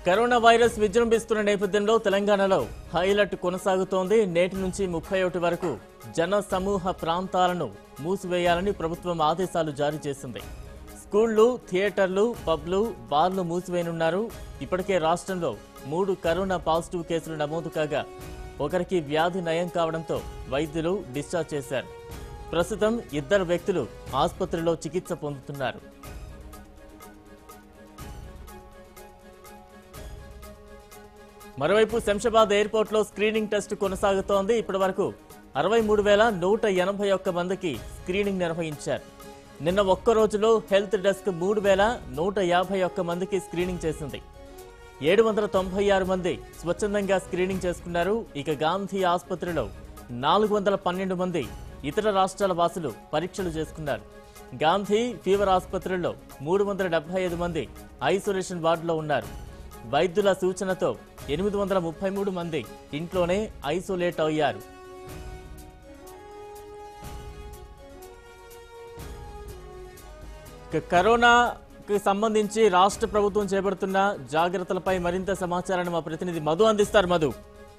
corona virus విజృంభిస్తున్న నేపథ్యంలో తెలంగాణలో హై అలర్ట్ కొనసాగుతోంది నేటి నుంచి ముప్పై ఒకటి వరకు జన సమూహ ప్రాంతాలను మూసివేయాలని ప్రభుత్వం ఆదేశాలు జారీ చేసింది స్కూళ్లు థియేటర్లు పబ్లు బార్లు మూసివేయనున్నారు ఇప్పటికే రాష్ట్రంలో మూడు కరోనా పాజిటివ్ కేసులు నమోదు కాగా ఒకరికి వ్యాధి నయం కావడంతో వైద్యులు డిశ్చార్జ్ చేశారు ప్రస్తుతం ఇద్దరు వ్యక్తులు ఆసుపత్రిలో చికిత్స పొందుతున్నారు మరోవైపు శంషాబాద్ ఎయిర్పోర్ట్ లో స్క్రీనింగ్ టెస్ట్ కొనసాగుతోంది ఇప్పటి వరకు అరవై మూడు వేల నూట ఎనభై ఒక్క మందికి స్క్రీనింగ్ నిర్వహించారు నిన్న ఒక్క రోజులో హెల్త్ డెస్క్ మూడు వేల నూట యాభై ఒక్క మందికి స్క్రీనింగ్ చేసింది ఏడు వందల తొంభై ఆరు మంది స్వచ్ఛందంగా స్క్రీనింగ్ చేసుకున్నారు ఇక గాంధీ ఆసుపత్రిలో నాలుగు వందల పన్నెండు మంది ఇతర రాష్ట్రాల వాసులు పరీక్షలు చేసుకున్నారు గాంధీ ఫీవర్ ఆసుపత్రిలో మూడు వందల డెబ్బై ఐదు మంది ఐసోలేషన్ వార్డులో ఉన్నారు వైద్యుల సూచనతో ఎనిమిది వందల ముప్పై మూడు మంది ఇంట్లోనే ఐసోలేట్ అయ్యారు ఇక కరోనాకి సంబంధించి రాష్ట్ర ప్రభుత్వం చేపడుతున్న జాగ్రత్తలపై మరింత సమాచారాన్ని మా ప్రతినిధి మధు అందిస్తారు మధు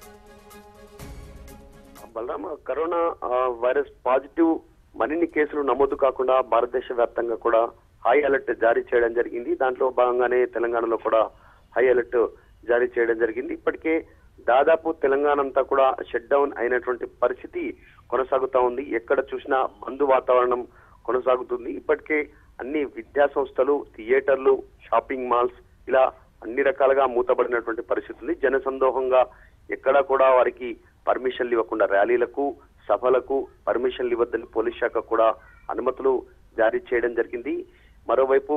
బలరాం కరోనా ఆ, వైరస్ పాజిటివ్ మరిన్ని కేసులు నమోదు కాకుండా భారతదేశ వ్యాప్తంగా కూడా హై అలర్ట్ జారీ చేయడం జరిగింది దాంట్లో భాగంగానే తెలంగాణలో కూడా హై అలర్ట్ జారీ చేయడం జరిగింది ఇప్పటికే దాదాపు తెలంగాణ అంతా కూడా షట్ డౌన్ అయినటువంటి పరిస్థితి కొనసాగుతా ఉంది ఎక్కడ చూసినా బంధు వాతావరణం కొనసాగుతుంది ఇప్పటికే అన్ని విద్యా సంస్థలు థియేటర్లు షాపింగ్ మాల్స్ ఇలా అన్ని రకాలుగా మూతబడినటువంటి పరిస్థితి ఉంది జనసందోహంగా ఎక్కడా కూడా వారికి పర్మిషన్లు ఇవ్వకుండా ర్యాలీలకు సభలకు పర్మిషన్లు ఇవ్వద్దని పోలీస్ శాఖ కూడా అనుమతులు జారీ చేయడం జరిగింది మరోవైపు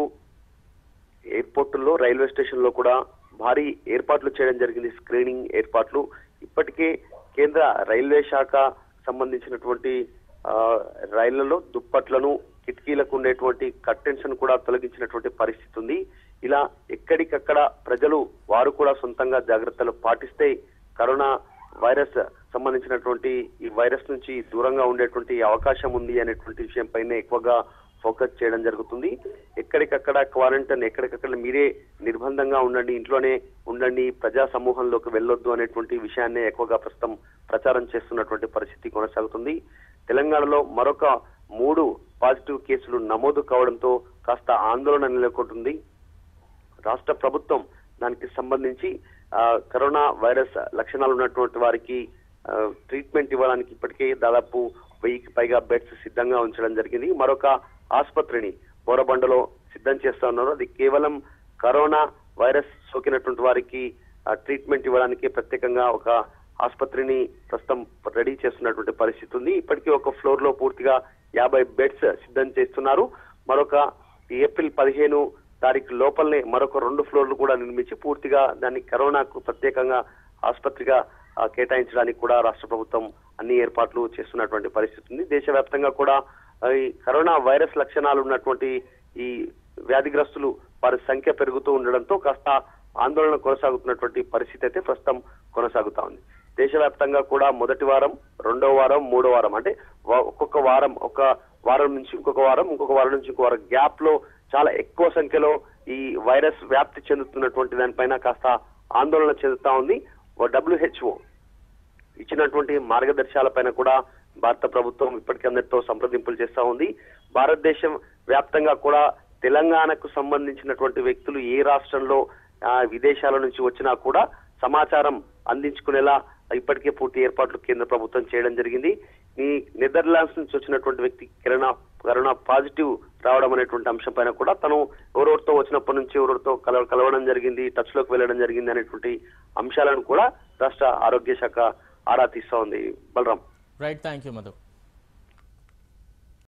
ఎయిర్పోర్టుల్లో రైల్వే స్టేషన్ లో కూడా భారీ ఏర్పాట్లు చేయడం జరిగింది స్క్రీనింగ్ ఏర్పాట్లు ఇప్పటికే కేంద్ర రైల్వే శాఖ సంబంధించినటువంటి ఆ, రైళ్లలో దుప్పట్లను కిటికీలకు ఉండేటువంటి కర్టెన్స్ ను కూడా తొలగించినటువంటి పరిస్థితి ఉంది ఇలా ఎక్కడికక్కడ ప్రజలు వారు కూడా సొంతంగా జాగ్రత్తలు పాటిస్తే కరోనా వైరస్ సంబంధించినటువంటి ఈ వైరస్ నుంచి దూరంగా ఉండేటువంటి అవకాశం ఉంది అనేటువంటి విషయం పైన ఎక్కువగా ఫోకస్ చేయడం జరుగుతుంది ఎక్కడికక్కడ క్వారంటైన్ ఎక్కడికక్కడ మీరే నిర్బంధంగా ఉండండి ఇంట్లోనే ఉండండి ప్రజా సమూహంలోకి వెళ్ళొద్దు అనేటువంటి విషయాన్నే ఎక్కువగా ప్రస్తుతం ప్రచారం చేస్తున్నటువంటి పరిస్థితి కొనసాగుతుంది తెలంగాణలో మరొక మూడు పాజిటివ్ కేసులు నమోదు కావడంతో కాస్త ఆందోళన నెలకొంటుంది రాష్ట్ర ప్రభుత్వం దానికి సంబంధించి ఆ, కరోనా వైరస్ లక్షణాలు ఉన్నటువంటి వారికి ఆ, ట్రీట్మెంట్ ఇవ్వడానికి ఇప్పటికే దాదాపు వెయ్యికి పైగా బెడ్స్ సిద్ధంగా ఉంచడం జరిగింది మరొక ఆసుపత్రిని బోరబండలో సిద్ధం చేస్తా ఉన్నారు అది కేవలం కరోనా వైరస్ సోకినటువంటి వారికి ఆ, ట్రీట్మెంట్ ఇవ్వడానికి ప్రత్యేకంగా ఒక ఆసుపత్రిని ప్రస్తుతం రెడీ చేస్తున్నటువంటి పరిస్థితి ఉంది ఇప్పటికే ఒక ఫ్లోర్ లో పూర్తిగా యాభై బెడ్స్ సిద్ధం చేస్తున్నారు మరొక ఈ ఏప్రిల్ పదిహేను తారీఖు లోపలనే మరొక రెండు ఫ్లోర్లు కూడా నిర్మించి పూర్తిగా దాన్ని కరోనాకు ప్రత్యేకంగా ఆసుపత్రిగా ఆ, కేటాయించడానికి కూడా రాష్ట్ర ప్రభుత్వం అన్ని ఏర్పాట్లు చేస్తున్నటువంటి పరిస్థితి ఉంది దేశవ్యాప్తంగా కూడా ఆ, ఈ కరోనా వైరస్ లక్షణాలు ఉన్నటువంటి ఈ వ్యాధిగ్రస్తులు వారి సంఖ్య పెరుగుతూ ఉండడంతో కాస్త ఆందోళన కొనసాగుతున్నటువంటి పరిస్థితి అయితే ప్రస్తుతం కొనసాగుతా ఉంది దేశవ్యాప్తంగా కూడా మొదటి వారం రెండో వారం మూడో వారం అంటే వా- ఒక్కొక్క వారం ఒక వారం నుంచి ఇంకొక వారం ఇంకొక వారం నుంచి ఇంకొక వారం గ్యాప్ లో చాలా ఎక్కువ సంఖ్యలో ఈ వైరస్ వ్యాప్తి చెందుతున్నటువంటి దానిపైన కాస్త ఆందోళన చెందుతా ఉంది డబ్ల్యూహెచ్ఓ ఇచ్చినటువంటి మార్గదర్శకాలపైన కూడా భారత ప్రభుత్వం ఇప్పటికే అందరితో సంప్రదింపులు చేస్తా ఉంది భారతదేశం వ్యాప్తంగా కూడా తెలంగాణకు సంబంధించినటువంటి వ్యక్తులు ఏ రాష్ట్రంలో ఆ, విదేశాల నుంచి వచ్చినా కూడా సమాచారం అందించుకునేలా ఇప్పటికే పూర్తి ఏర్పాట్లు కేంద్ర ప్రభుత్వం చేయడం జరిగింది ఈ నెదర్లాండ్స్ నుంచి వచ్చినటువంటి వ్యక్తి కరోనా కరోనా పాజిటివ్ రావడం అనేటువంటి అంశం పైన కూడా తను ఎవరెవరితో వచ్చినప్పటి నుంచి ఎవరెవరితో కల కలవడం జరిగింది టచ్ లోకి వెళ్ళడం జరిగింది అనేటువంటి అంశాలను కూడా రాష్ట్ర ఆరోగ్య శాఖ ఆరా తీస్తా ఉంది Balaram right thank you Madhu